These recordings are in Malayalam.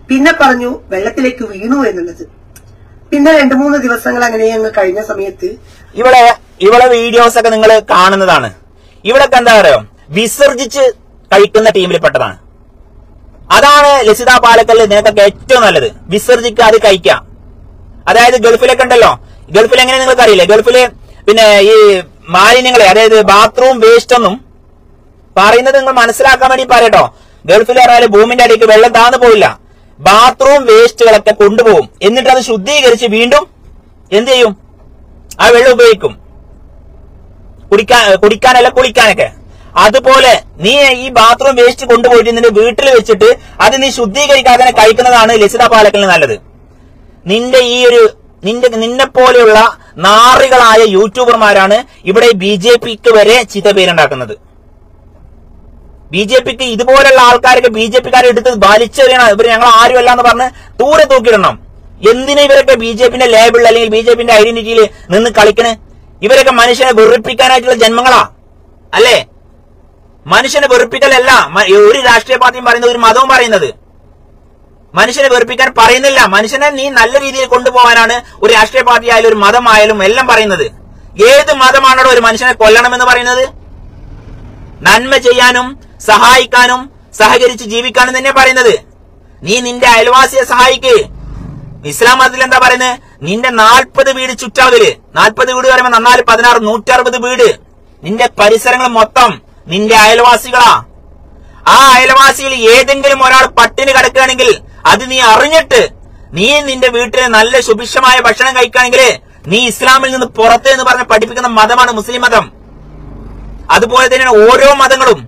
പിന്നെ പറഞ്ഞു വെള്ളത്തിലേക്ക് വീണു എന്നുള്ളത് പിന്നെ രണ്ടു മൂന്ന് ദിവസങ്ങൾ അങ്ങനെ അങ്ങ് കഴിഞ്ഞ സമയത്ത് ഇവിടെ ഇവിടെ വീഡിയോസ് ഒക്കെ നിങ്ങൾ കാണുന്നതാണ് ഇവിടൊക്കെ എന്താ പറയുക വിസർജിച്ച് കഴിക്കുന്ന ടീമിൽപ്പെട്ടതാണ് അതാണ് ലസിത പാലക്കൽ നിങ്ങൾക്കൊക്കെ ഏറ്റവും നല്ലത് വിസർജിക്കാതെ കഴിക്കാം അതായത് ഗൾഫിലൊക്കെ ഉണ്ടല്ലോ ഗൾഫിൽ എങ്ങനെ നിങ്ങൾക്ക് അറിയില്ലേ ഗൾഫില് പിന്നെ ഈ മാലിന്യങ്ങളെ അതായത് ബാത്റൂം വേസ്റ്റ് ഒന്നും പറയുന്നത് നിങ്ങൾ മനസ്സിലാക്കാൻ വേണ്ടി പറയട്ടോ ഗൾഫിൽ പറഞ്ഞാല് ഭൂമിന്റെ അടിക്ക് വെള്ളം താന്നു പോയില്ല ബാത്റൂം വേസ്റ്റുകളൊക്കെ കൊണ്ടുപോകും എന്നിട്ട് അത് ശുദ്ധീകരിച്ച് വീണ്ടും എന്ത് ചെയ്യും ആ വെള്ളം ഉപയോഗിക്കും കുടിക്കാൻ കുടിക്കാനല്ല കുളിക്കാനൊക്കെ അതുപോലെ നീ ഈ ബാത്റൂം വേസ്റ്റ് കൊണ്ടുപോയിട്ട് നിന്റെ വീട്ടിൽ വെച്ചിട്ട് അത് നീ ശുദ്ധീകരിക്കാതെ തന്നെ കഴിക്കുന്നതാണ് ലസിത പാലക്കലിന് നല്ലത് നിന്റെ ഈ ഒരു നിന്റെ നിന്നെ പോലെയുള്ള നാറികളായ യൂട്യൂബർമാരാണ് ഇവിടെ ബി ജെ പിക്ക് വരെ ചീത്ത പേരുണ്ടാക്കുന്നത് ബി ജെ പിക്ക് ഇതുപോലുള്ള ആൾക്കാരൊക്കെ ബി ജെ പിക്കാരെ എടുത്ത് വലിച്ചെറിയണം ഇവർ ഞങ്ങൾ ആരുമല്ല എന്ന് പറഞ്ഞ് ദൂരെ തൂക്കിയിടണം എന്തിനാ ഇവരൊക്കെ ബി ജെ പിന്റെ ലേബിളിൽ അല്ലെങ്കിൽ ബി ജെ പിന്റെ ഐഡന്റിറ്റിയിൽ നിന്ന് കളിക്കണ് ഇവരൊക്കെ മനുഷ്യനെ വെറുപ്പിക്കാനായിട്ടുള്ള ജന്മങ്ങളാ അല്ലേ മനുഷ്യനെ വെറുപ്പിക്കലല്ല മ- ഒരു രാഷ്ട്രീയ പാർട്ടിയും പറയുന്നത് ഒരു മതവും പറയുന്നത് മനുഷ്യനെ വെറുപ്പിക്കാൻ പറയുന്നില്ല മനുഷ്യനെ നീ നല്ല രീതിയിൽ കൊണ്ടുപോകാനാണ് ഒരു രാഷ്ട്രീയ പാർട്ടി ആയാലും ഒരു മതമായാലും എല്ലാം പറയുന്നത് ഏത് മതമാണോ ഒരു മനുഷ്യനെ കൊല്ലണമെന്ന് പറയുന്നത് നന്മ ചെയ്യാനും സഹായിക്കാനും സഹകരിച്ച് ജീവിക്കാനും തന്നെ പറയുന്നത് നീ നിന്റെ അയൽവാസിയെ സഹായിക്ക് ഇസ്ലാം മതത്തിൽ എന്താ പറയുന്നത് നിന്റെ നാൽപ്പത് വീട് ചുറ്റളവില് നാൽപ്പത് വീട് പറയുമ്പോൾ നന്നാല് പതിനാറ് നൂറ്ററുപത് വീട് നിന്റെ പരിസരങ്ങൾ മൊത്തം നിന്റെ അയൽവാസികളാ ആ അയൽവാസിയിൽ ഏതെങ്കിലും ഒരാൾ പട്ടിണി കിടക്കുകയാണെങ്കിൽ അത് നീ അറിഞ്ഞിട്ട് നീ നിന്റെ വീട്ടിൽ നല്ല സുഭിക്ഷമായ ഭക്ഷണം കഴിക്കുകയാണെങ്കിൽ നീ ഇസ്ലാമിൽ നിന്ന് പുറത്ത് എന്ന് പറഞ്ഞ് പഠിപ്പിക്കുന്ന മതമാണ് മുസ്ലിം മതം അതുപോലെ തന്നെയാണ് ഓരോ മതങ്ങളും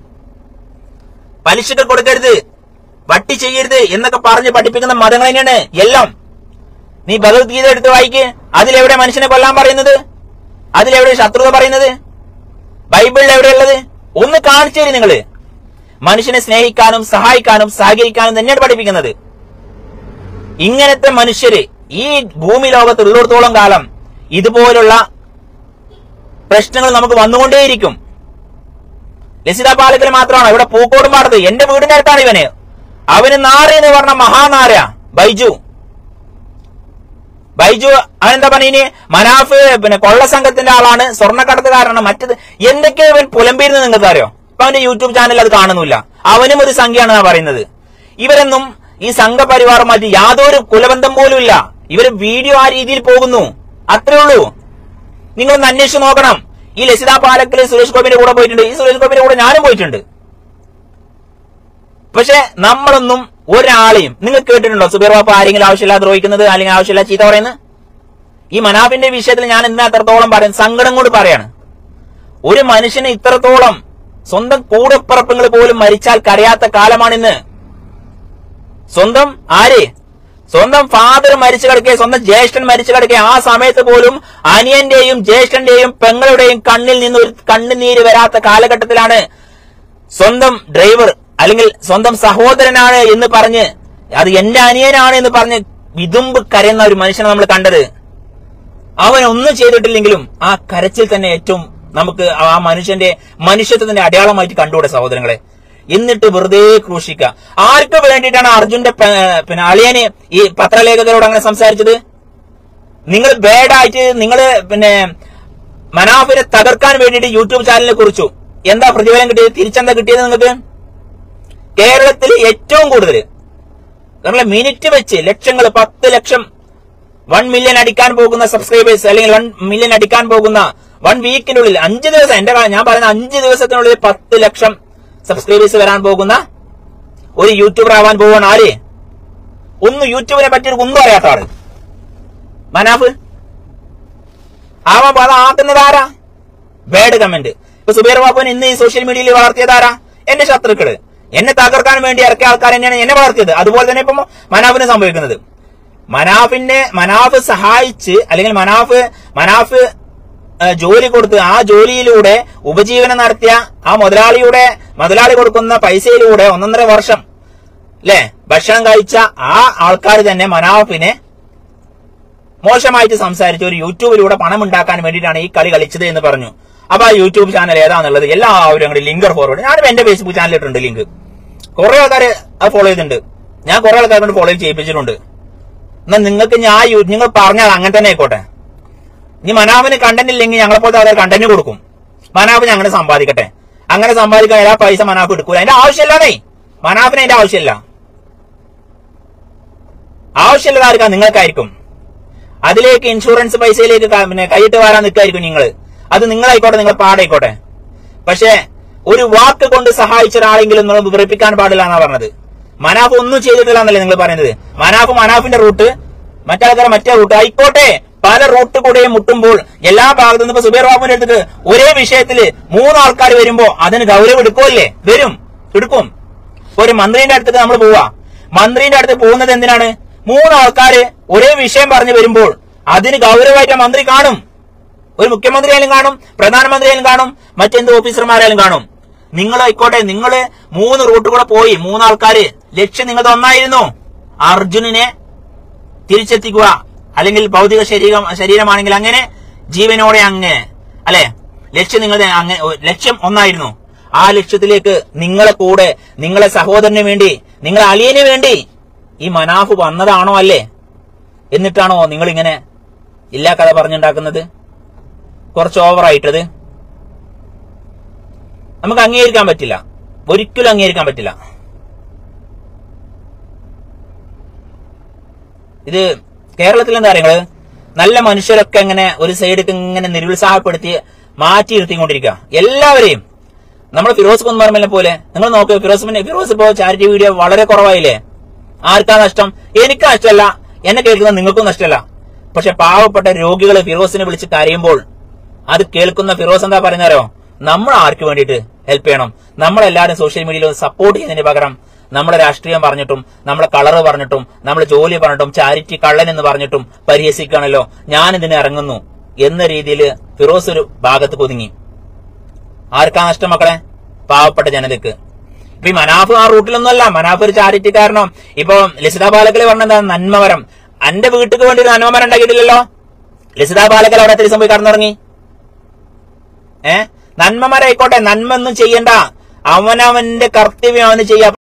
പലിശകൾ കൊടുക്കരുത് വട്ടി ചെയ്യരുത് എന്നൊക്കെ പറഞ്ഞ് പഠിപ്പിക്കുന്ന മതങ്ങൾ തന്നെയാണ് എല്ലാം നീ ഭഗവത്ഗീത എടുത്ത് വായിക്ക് അതിലെവിടെ മനുഷ്യനെ കൊല്ലാൻ പറയുന്നത് അതിലെവിടെ ശത്രുത പറയുന്നത് ബൈബിളിൽ എവിടെയുള്ളത് ഒന്ന് കാണിച്ചു തരും നിങ്ങള് മനുഷ്യനെ സ്നേഹിക്കാനും സഹായിക്കാനും സഹകരിക്കാനും തന്നെയാണ് പഠിപ്പിക്കുന്നത് ഇങ്ങനത്തെ മനുഷ്യര് ഈ ഭൂമി ലോകത്ത് ഉള്ളിടത്തോളം കാലം ഇതുപോലുള്ള പ്രശ്നങ്ങൾ നമുക്ക് വന്നുകൊണ്ടേയിരിക്കും ലസിത പാലക്കൽ മാത്രമാണ് ഇവിടെ പൂക്കോടും പാടത്ത് എന്റെ വീടിന്റെ അടുത്താണ് ഇവന് അവന് നാര എന്ന് പറഞ്ഞ മഹാനാര ബൈജു ബൈജു അവനെന്താ പറഞ്ഞ മനാഫ് പിന്നെ കൊള്ള സംഘത്തിന്റെ ആളാണ് സ്വർണ്ണക്കടത്തുകാരനാണ് മറ്റത് എന്തൊക്കെയോ ഇവൻ പുലമ്പിരുന്ന് നിങ്ങൾക്ക് അറിയോ അപ്പൊ അവന്റെ യൂട്യൂബ് ചാനൽ അത് കാണുന്നില്ല അവനും ഒരു സംഖ്യയാണ് പറയുന്നത് ഇവരൊന്നും ഈ സംഘപരിവാറുമായിട്ട് യാതൊരു കുലബന്ധം പോലും ഇല്ല ഇവര് വീഡിയോ ആ രീതിയിൽ പോകുന്നു അത്രേ ഉള്ളൂ നിങ്ങളൊന്ന് അന്വേഷിച്ച് നോക്കണം ഈ ലസിത പാലക്കല് സുരേഷ് ഗോപിന്റെ കൂടെ പോയിട്ടുണ്ട് ഈ സുരേഷ് ഗോപിന്റെ കൂടെ ഞാനും പോയിട്ടുണ്ട് പക്ഷെ നമ്മളൊന്നും ഒരാളെയും നിങ്ങൾ കേട്ടിട്ടുണ്ടോ സുബീർ ബാപ്പ ആരെങ്കിലും ആവശ്യമില്ലാതെ ദ്രോഹിക്കുന്നത് അല്ലെങ്കിൽ ആവശ്യമില്ല ചീത്ത പറയുന്നത് ഈ മനാഫിന്റെ വിഷയത്തിൽ ഞാൻ എന്തിനാ അത്രത്തോളം പറയും സങ്കടം കൊണ്ട് പറയാണ് ഒരു മനുഷ്യന് ഇത്രത്തോളം സ്വന്തം കൂടപ്പിറപ്പുകൾ പോലും മരിച്ചാൽ കരയാത്ത കാലമാണിന്ന് സ്വന്തം ആര് സ്വന്തം ഫാദർ മരിച്ചു കിടക്കെ സ്വന്തം ജ്യേഷ്ഠൻ മരിച്ചു കിടക്കെ ആ സമയത്ത് പോലും അനിയന്റെയും ജ്യേഷ്ഠന്റെയും പെങ്ങളുടെയും കണ്ണിൽ നിന്ന് ഒരു കണ്ണുനീര് വരാത്ത കാലഘട്ടത്തിലാണ് സ്വന്തം ഡ്രൈവർ അല്ലെങ്കിൽ സ്വന്തം സഹോദരനാണ് എന്ന് പറഞ്ഞ് അത് എന്റെ അനിയനാണ് എന്ന് പറഞ്ഞ് വിതുമ്പ് കരയുന്ന ഒരു മനുഷ്യനെ നമ്മൾ കണ്ടത് അവൻ ഒന്നും ചെയ്തിട്ടില്ലെങ്കിലും ആ കരച്ചിൽ തന്നെ ഏറ്റവും നമുക്ക് ആ മനുഷ്യന്റെ മനുഷ്യത്വത്തിന്റെ അടയാളമായിട്ട് കണ്ടുകൂടെ സഹോദരങ്ങളെ എന്നിട്ട് വെറുതെ ക്രൂശിക്കുക ആർക്ക് വേണ്ടിയിട്ടാണ് അർജുന്റെ പെ- പിന്നെ അളിയന് ഈ പത്രലേഖകരോട് അങ്ങനെ സംസാരിച്ചത് നിങ്ങൾ ബാഡായിട്ട് നിങ്ങൾ പിന്നെ മനാഫിനെ തകർക്കാൻ വേണ്ടിയിട്ട് യൂട്യൂബ് ചാനലിനെ കുറിച്ചു എന്താ പ്രതിഫലം കിട്ടിയത് തിരിച്ചെന്താ കിട്ടിയത് നിങ്ങൾക്ക് കേരളത്തിൽ ഏറ്റവും കൂടുതൽ നമ്മളെ മിനിറ്റ് വെച്ച് ലക്ഷങ്ങൾ പത്ത് ലക്ഷം വൺ മില്യൺ അടിക്കാൻ പോകുന്ന സബ്സ്ക്രൈബേഴ്സ് അല്ലെങ്കിൽ വൺ മില്യൺ അടിക്കാൻ പോകുന്ന വൺ വീക്കിനുള്ളിൽ അഞ്ച് ദിവസം എന്റെ കാ- ഞാൻ പറയുന്ന അഞ്ച് ദിവസത്തിനുള്ളിൽ പത്ത് ലക്ഷം സബ്സ്ക്രൈബേഴ്സ് വരാൻ പോകുന്ന ഒരു യൂട്യൂബർ ആവാൻ പോവാണ് ആര് ഒന്നും യൂട്യൂബിനെ പറ്റി ഒന്നും അറിയാത്ത ആള് മനാഫ് ആവാൻ അത് ആക്കുന്നത് ആരാ ബാഡ് കമന്റ് ഇപ്പൊ സുബൈർ ബാബുവിനെ ഇന്ന് ഈ സോഷ്യൽ മീഡിയയിൽ വളർത്തിയത് ആരാ എന്റെ ശത്രുക്കള് എന്നെ തകർക്കാൻ വേണ്ടി ഇറക്കിയ ആൾക്കാർ തന്നെയാണ് എന്നെ വളർത്തിയത് അതുപോലെ തന്നെ ഇപ്പം മനാഫിന് സംഭവിക്കുന്നത് മനാഫിനെ മനാഫ് സഹായിച്ച് അല്ലെങ്കിൽ മനാഫ് മനാഫ് ആ, ജോലി കൊടുത്ത് ആ ജോലിയിലൂടെ ഉപജീവനം നടത്തിയ ആ മുതലാളിയുടെ മുതലാളി കൊടുക്കുന്ന പൈസയിലൂടെ ഒന്നൊന്നര വർഷം അല്ലെ ഭക്ഷണം കഴിച്ച ആ ആൾക്കാർ തന്നെ മനാഫിനെ മോശമായിട്ട് സംസാരിച്ച് ഒരു യൂട്യൂബിലൂടെ പണം ഉണ്ടാക്കാൻ വേണ്ടിയിട്ടാണ് ഈ കളി കളിച്ചത് എന്ന് പറഞ്ഞു അപ്പൊ ആ യൂട്യൂബ് ചാനൽ ഏതാന്നുള്ളത് എല്ലാവരും അങ്ങോട്ട് ലിങ്കർ ഫോർവേഡ് ഞാനും എന്റെ ഫേസ്ബുക്ക് ചാനൽ ഇട്ടിട്ടുണ്ട് ലിങ്ക് കുറെ ആൾക്കാർ അത് ഫോളോ ചെയ്തിട്ടുണ്ട് ഞാൻ കുറെ ആൾക്കാരെ കൊണ്ട് ഫോളോ ചെയ്യിപ്പിച്ചിട്ടുണ്ട് എന്നാ നിങ്ങൾക്ക് ഞാൻ യു- നിങ്ങൾ പറഞ്ഞാൽ അങ്ങനെ തന്നെ ആയിക്കോട്ടെ ഇനി മനാഫിന് കണ്ടന്റ് ഇല്ലെങ്കിൽ ഞങ്ങളെ പോലത്തെ ആൾക്കാർ കണ്ടന്റ് കൊടുക്കും മനാഫ് ഞങ്ങനെ സമ്പാദിക്കട്ടെ അങ്ങനെ സമ്പാദിക്കാൻ എല്ലാ പൈസ മനാഫ് എടുക്കൂല അതിന്റെ ആവശ്യമില്ലാന്നേ മനാഫിന് അതിന്റെ ആവശ്യമില്ല ആവശ്യമുള്ളത് ആർക്കാ നിങ്ങൾക്കായിരിക്കും അതിലേക്ക് ഇൻഷുറൻസ് പൈസയിലേക്ക് ക- പിന്നെ കൈയിട്ട് വരാൻ നിൽക്കായിരിക്കും നിങ്ങൾ അത് നിങ്ങളായിക്കോട്ടെ നിങ്ങൾ പാടായിക്കോട്ടെ പക്ഷേ ഒരു വാക്ക് കൊണ്ട് സഹായിച്ച ഒരാളെങ്കിലും നിങ്ങൾ വിവരിപ്പിക്കാൻ പാടില്ല എന്നാ പറഞ്ഞത് മനാഫ് ഒന്നും ചെയ്തിട്ടില്ല എന്നല്ലേ നിങ്ങൾ പറയുന്നത് മനാഫ് മനാഫിന്റെ റൂട്ട് മറ്റാൾക്കാരെ മറ്റേ റൂട്ട് ആയിക്കോട്ടെ പല റൂട്ട് കൂടെയും മുട്ടുമ്പോൾ എല്ലാ ഭാഗത്തു നിന്ന് ഇപ്പൊ സുബേർ ബാബുവിന്റെ അടുത്ത് ഒരേ വിഷയത്തില് മൂന്ന് ആൾക്കാർ വരുമ്പോ അതിന് ഗൗരവം എടുക്കുമല്ലേ വരും എടുക്കും ഇപ്പൊ ഒരു മന്ത്രിന്റെ അടുത്തേക്ക് നമ്മൾ പോവാ മന്ത്രിന്റെ അടുത്ത് പോകുന്നത് എന്തിനാണ് മൂന്ന് ആൾക്കാര് ഒരേ വിഷയം പറഞ്ഞു വരുമ്പോൾ അതിന് ഗൗരവമായിട്ട് ആ മന്ത്രി കാണും ഒരു മുഖ്യമന്ത്രി ആയാലും കാണും പ്രധാനമന്ത്രി ആയാലും കാണും മറ്റെന്ത് ഓഫീസർമാരായാലും കാണും നിങ്ങൾ ആയിക്കോട്ടെ നിങ്ങള് മൂന്ന് റൂട്ട് കൂടെ പോയി മൂന്നാൾക്കാര് ലക്ഷ്യം നിങ്ങളുടെ ഒന്നായിരുന്നു അർജുനനെ തിരിച്ചെത്തിക്കുക അല്ലെങ്കിൽ ഭൗതിക ശരീരം ശരീരമാണെങ്കിൽ അങ്ങനെ ജീവനോടെ അങ്ങ് അല്ലെ ലക്ഷ്യം നിങ്ങളുടെ അങ്ങ് ലക്ഷ്യം ഒന്നായിരുന്നു ആ ലക്ഷ്യത്തിലേക്ക് നിങ്ങളെ കൂടെ നിങ്ങളെ സഹോദരന് വേണ്ടി നിങ്ങളെ അളിയന് വേണ്ടി ഈ മനാഫ് വന്നതാണോ അല്ലേ എന്നിട്ടാണോ നിങ്ങൾ ഇങ്ങനെ ഇല്ലാ കഥ പറഞ്ഞുണ്ടാക്കുന്നത് കുറച്ച് ഓവറായിട്ടത് നമുക്ക് അംഗീകരിക്കാൻ പറ്റില്ല ഒരിക്കലും അംഗീകരിക്കാൻ പറ്റില്ല ഇത് കേരളത്തിൽ എന്താ പറയുന്നത് നല്ല മനുഷ്യരൊക്കെ ഇങ്ങനെ ഒരു സൈഡിലേക്ക് ഇങ്ങനെ നിരുത്സാഹപ്പെടുത്തി മാറ്റി ഇരുത്തിക്കൊണ്ടിരിക്കുക എല്ലാവരെയും നമ്മൾ ഫിറോസ് കുന്മാർമലിനെ പോലെ നിങ്ങൾ നോക്ക് ഫിറോസ് പിന്നെ ഫിറോസ് ഇപ്പോ ചാരിറ്റി വീഡിയോ വളരെ കുറവായില്ലേ ആർക്കാ നഷ്ടം എനിക്ക് നഷ്ടമല്ല എന്നെ കേൾക്കുന്ന നിങ്ങൾക്കും നഷ്ടമല്ല പക്ഷെ പാവപ്പെട്ട രോഗികൾ ഫിറോസിനെ വിളിച്ച് കരയുമ്പോൾ അത് കേൾക്കുന്ന ഫിറോസ് എന്താ പറയുന്നവരോ നമ്മൾ ആർക്ക് വേണ്ടിയിട്ട് ഹെൽപ്പ് ചെയ്യണം നമ്മളെല്ലാവരും സോഷ്യൽ മീഡിയയിൽ സപ്പോർട്ട് ചെയ്യുന്നതിന് പകരം നമ്മുടെ രാഷ്ട്രീയം പറഞ്ഞിട്ടും നമ്മുടെ കളറ് പറഞ്ഞിട്ടും നമ്മുടെ ജോലി പറഞ്ഞിട്ടും ചാരിറ്റി കള്ളൻ എന്ന് പറഞ്ഞിട്ടും പരിഹസിക്കുകയാണല്ലോ ഞാൻ ഇതിന് ഇറങ്ങുന്നു എന്ന രീതിയിൽ ഫിറോസ് ഒരു ഭാഗത്ത് കുതുങ്ങി ആർക്കാ നഷ്ടം മക്കളെ പാവപ്പെട്ട ജനതയ്ക്ക് ഇപ്പൊ ഈ മനാഫ് ആ റൂട്ടിലൊന്നുമല്ല മനാഫ് ഒരു ചാരിറ്റിക്കാരനോ ഇപ്പൊ ലസിത പാലക്കല് പറഞ്ഞെന്താ നന്മമരം എന്റെ വീട്ടിക്ക് വേണ്ടി ഒരു നന്മമരം ഉണ്ടാക്കിയിട്ടില്ലല്ലോ ലസിത പാലക്കൽ അവിടെ എത്ര ദിവസം പോയി കടന്നിറങ്ങി ഏ നന്മമരായിക്കോട്ടെ നന്മ ഒന്നും ചെയ്യണ്ട അവനവന്റെ കർത്തവ്യം അവന് ചെയ്യാം